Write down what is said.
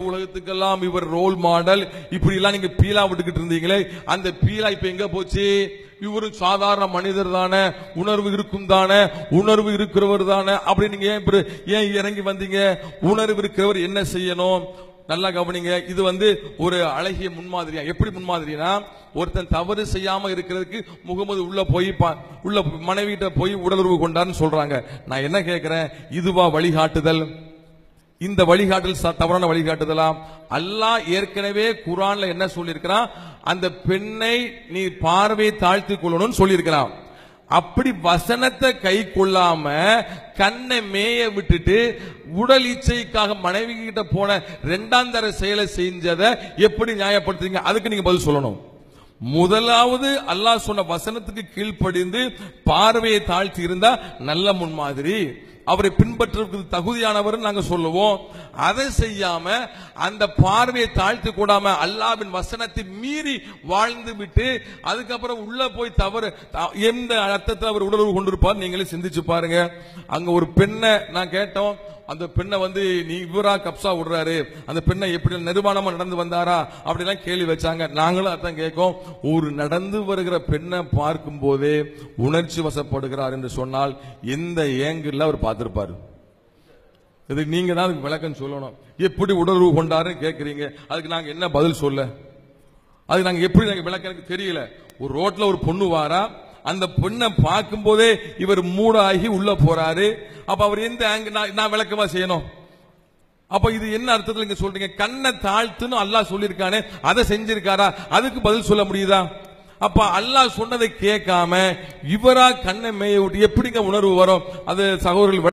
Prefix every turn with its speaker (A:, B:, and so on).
A: உலகத்துக்கெல்லாம் இவர் role model இப்படி எல்லாம் நீங்க பீலா விட்டுக்கிட்டு இருந்தீங்களே அந்த பீலா இப்ப எங்க போச்சு இவரும் சாதாரண மனிதர் தானே உணர்வு இருக்கும் தானே உணர்வு இருக்கிறவர் தானே அப்படி நீங்க ஏன் இப்படி- ஏன் இறங்கி வந்தீங்க உணர்வு இருக்கிறவர் என்ன செய்யணும் நல்லா கவனிங்க இது வந்து ஒரு அழகிய முன்மாதிரியா எப்படி முன்மாதிரினா ஒருத்தன் தவறு செய்யாம இருக்கிறதுக்கு முகமது உள்ள போய் பா- உள்ள மனைவிட்ட போய் உடலுறவு கொண்டாருன்னு சொல்றாங்க நான் என்ன கேட்கிறேன் இதுவா வழிகாட்டுதல் இந்த வழிகாட்டல் ச- தவறான வழிகாட்டுதலாம் அல்லாஹ் ஏற்கனவே குரான்ல என்ன சொல்லியிருக்கிறான் அந்த பெண்ணை நீ பார்வையை தாழ்த்தி கொள்ளணும்னு சொல்லியிருக்கிறான் அப்படி வசனத்தை கை கொள்ளாம கண்ணை மேய விட்டுட்டு உடல் இச்சைக்காக மனைவி கிட்ட போன ரெண்டாம் தர செயலை செஞ்சதை எப்படி நியாயப்படுத்துறீங்க அதுக்கு நீங்க பதில் சொல்லணும் முதலாவது அல்லாஹ் சொன்ன வசனத்துக்கு கீழ்ப்படிந்து பார்வையை தாழ்த்தி இருந்தா நல்ல முன்மாதிரி அவரை பின்பற்றுவதற்கு தகுதியானவர் நாங்க சொல்லுவோம் அதை செய்யாம அந்த பார்வையை தாழ்த்தி கூடாம அல்லாவின் வசனத்தை மீறி வாழ்ந்து விட்டு அதுக்கப்புறம் உள்ள போய் தவறு த- எந்த அர்த்தத்தில் அவர் உணர்வு கொண்டிருப்பார் நீங்களே சிந்திச்சு பாருங்க அங்க ஒரு பெண்ணை நான் கேட்டோம் அந்த பெண்ணை வந்து நீ இவரா கப்சா விடுறாரு அந்த பெண்ணை எப்படி நிர்வாணமா நடந்து வந்தாரா அப்படிலாம் கேள்வி வச்சாங்க நாங்களும் அதான் கேட்கோம் ஒரு நடந்து வருகிற பெண்ணை பார்க்கும் போதே உணர்ச்சி வசப்படுகிறார் என்று சொன்னால் எந்த ஏங்கிள் அவர் பார்த்திருப்பாரு இதுக்கு நீங்க தான் அதுக்கு விளக்கம் சொல்லணும் எப்படி உணர்வு கொண்டாருன்னு கேட்கறீங்க அதுக்கு நாங்க என்ன பதில் சொல்ல அதுக்கு நாங்க எப்படி நாங்க விளக்கம் எனக்கு தெரியல ஒரு ரோட்ல ஒரு பொண்ணு வாரா அந்த பொண்ணை பார்க்கும் போதே இவர் மூடாகி உள்ள போறாரு அப்ப அவர் எந்த ஆங்கிள் நான் நான் விளக்கமா செய்யணும் அப்ப இது என்ன அர்த்தத்துல நீங்க சொல்றீங்க கண்ணை தாழ்த்துன்னு அல்லாஹ் சொல்லியிருக்கானே அதை செஞ்சிருக்காரா அதுக்கு பதில் சொல்ல முடியுதா அப்ப அல்லாஹ் சொன்னதை கேட்காம இவரா கண்ணை மேய விட்டு எப்படிங்க உணர்வு வரும் அது சகோதரர்கள்